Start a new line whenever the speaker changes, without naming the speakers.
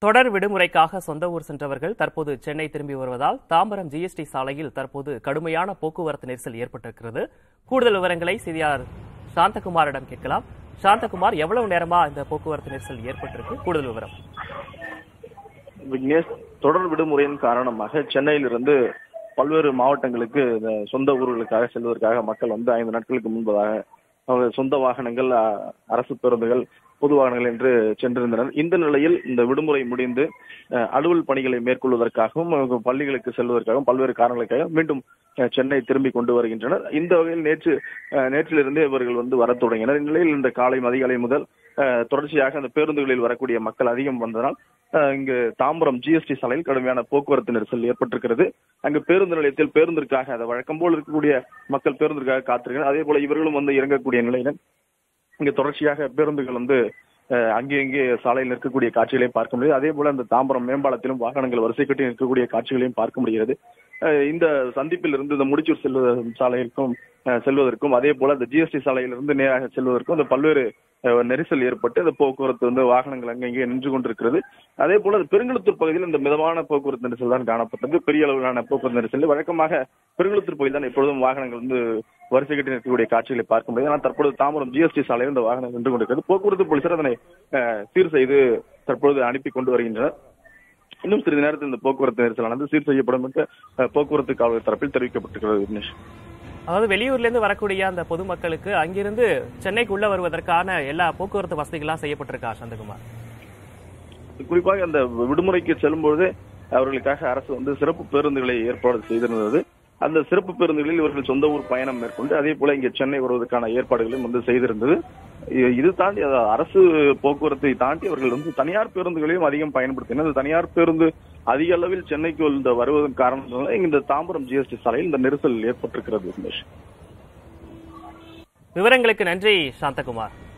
தொடர் விடுமுறைக்காக சொந்த ஊர் சென்றவர்கள் தற்போது சென்னை திரும்பி வருவதால் தாம்பரம் ஜிஎஸ்டி சாலையில் தற்போது கடுமையான போக்குவரத்து நெரிசல் ஏற்பட்டிருக்கிறது கூடுதல் விவரங்களை செய்தியாளர் சாந்தகுமாரிடம் கேட்கலாம் சாந்தகுமார் எவ்வளவு நேரமா இந்த போக்குவரத்து நெரிசல் ஏற்பட்டிருக்கு கூடுதல் விவரம்
விக்னேஷ் தொடர் விடுமுறையின் காரணமாக சென்னையிலிருந்து பல்வேறு மாவட்டங்களுக்கு இந்த சொந்த ஊர்களுக்காக செல்வதற்காக மக்கள் வந்து ஐந்து நாட்களுக்கு முன்பதாக அவர்கள் சொந்த வாகனங்கள் அ- அரசு பேருந்துகள் பொது வாகனங்கள் என்று சென்றிருந்தனர் இந்த நிலையில் இந்த விடுமுறை முடிந்து அஹ், அலுவல் பணிகளை மேற்கொள்வதற்காகவும் அவங்க பள்ளிகளுக்கு செல்வதற்காகவும் பல்வேறு காரணங்களுக்காக மீண்டும் அஹ், சென்னை திரும்பி கொண்டு வருகின்றனர் இந்த வகையில் நேற்று அஹ், நேற்றிலிருந்தே இவர்கள் வந்து வரத் தொடங்கினர் இந்நிலையில் இந்த காலை மதிகாலை முதல் அஹ், தொடர்ச்சியாக அந்த பேருந்துகளில் வரக்கூடிய மக்கள் அதிகம் வந்ததால் அஹ், இங்கு தாம்பரம் ஜிஎஸ்டி சாலையில் கடுமையான போக்குவரத்து நெரிசல் ஏற்பட்டிருக்கிறது அங்கு பேருந்து நிலையத்தில் பேருந்திற்காக அதை வழக்கம் போல் இருக்கக்கூடிய மக்கள் பேருந்திற்காக காத்திருக்கிறார் அதே போல இவர்களும் வந்து இறங்கக்கூடிய நிலையில இங்கு தொடர்ச்சியாக பேருந்துகள் வந்து அஹ், அங்கே இங்கே சாலையில் நிற்கக்கூடிய காட்சிகளையும் பார்க்க முடியுது அதே போல அந்த தாம்பரம் மேம்பாலத்திலும் வாகனங்கள் வரிசை கட்டி நிற்கக்கூடிய காட்சிகளையும் பார்க்க முடிகிறது அஹ், இந்த சந்திப்பில் இருந்து இந்த முடிச்சூர் செல்வ சாலைக்கும் அஹ், செல்வதற்கும் அதே போல இந்த ஜிஎஸ்டி சாலையிலிருந்து நேராக செல்வதற்கும் இந்த பல்வேறு அஹ், நெரிசல் ஏற்பட்டு இந்த போக்குவரத்து வந்து வாகனங்கள் அங்கங்கே நின்று கொண்டிருக்கிறது அதே போல இந்த பெருங்குளத்தூர் பகுதியில் இந்த மிதமான போக்குவரத்து நெரிசல் தான் காணப்பட்டது பெரிய அளவிலான போக்குவரத்து நெரிசல் வழக்கமாக பெருங்குளத்தூர் பகுதியில் தான் எப்பொழுதும் வாகனங்கள் வந்து வரிசை கட்டி நிற்கக்கூடிய காட்சிகளை பார்க்க முடியும் ஆனால் தற்பொழுது தாம்பரம் ஜிஎஸ்டி சாலையில் இந்த வாகனம் நின்று கொண்டிருக்கிறது போக்குவரத்து போலீசார் அதனை அஹ், சீர் செய்து தற்பொழுது அனுப்பி கொண்டு வருகின்றனர் இன்னும் சிறிது நேரத்தில் இந்த போக்குவரத்து நெரிசலானது சீர் செய்யப்படும் என்று அஹ், போக்குவரத்து காவல் தரப்பில் தெரிவிக்கப்பட்டிருக்கிறது விக்னேஷ்
அதாவது வெளியூர்ல இருந்து வரக்கூடிய அந்த பொதுமக்களுக்கு அங்கிருந்து சென்னைக்கு உள்ள வருவதற்கான எல்லா போக்குவரத்து வசதிகளாம் செய்யப்பட்டிருக்கா சாந்தகுமார்
குறிப்பாக அந்த விடுமுறைக்கு செல்லும்போது அவர்களுக்காக அரசு வந்து சிறப்பு பேருந்துகளை ஏற்பாடு செய்திருந்தது அந்த சிறப்பு பேருந்துகளில் இவர்கள் சொந்த ஊர் பயணம் மேற்கொண்டு அதே போல இங்கே சென்னை வருவதற்கான ஏற்பாடுகளையும் வந்து செய்திருந்தது இ- இது தாண்டி அதாவது அரசு போக்குவரத்தை தாண்டி அவர்கள் வந்து தனியார் பேருந்துகளையும் அதிகம் பயன்படுத்தினர் இந்த தனியார் பேருந்து அதிக அளவில் சென்னைக்கு இந்த வருவதன் காரணத்தினால இந்த தாம்பரம் ஜிஎஸ்டி சாலையில் இந்த நெரிசல் ஏற்பட்டிருக்கிறது விக்னேஷ்
விவரங்களுக்கு நன்றி சாந்தகுமார்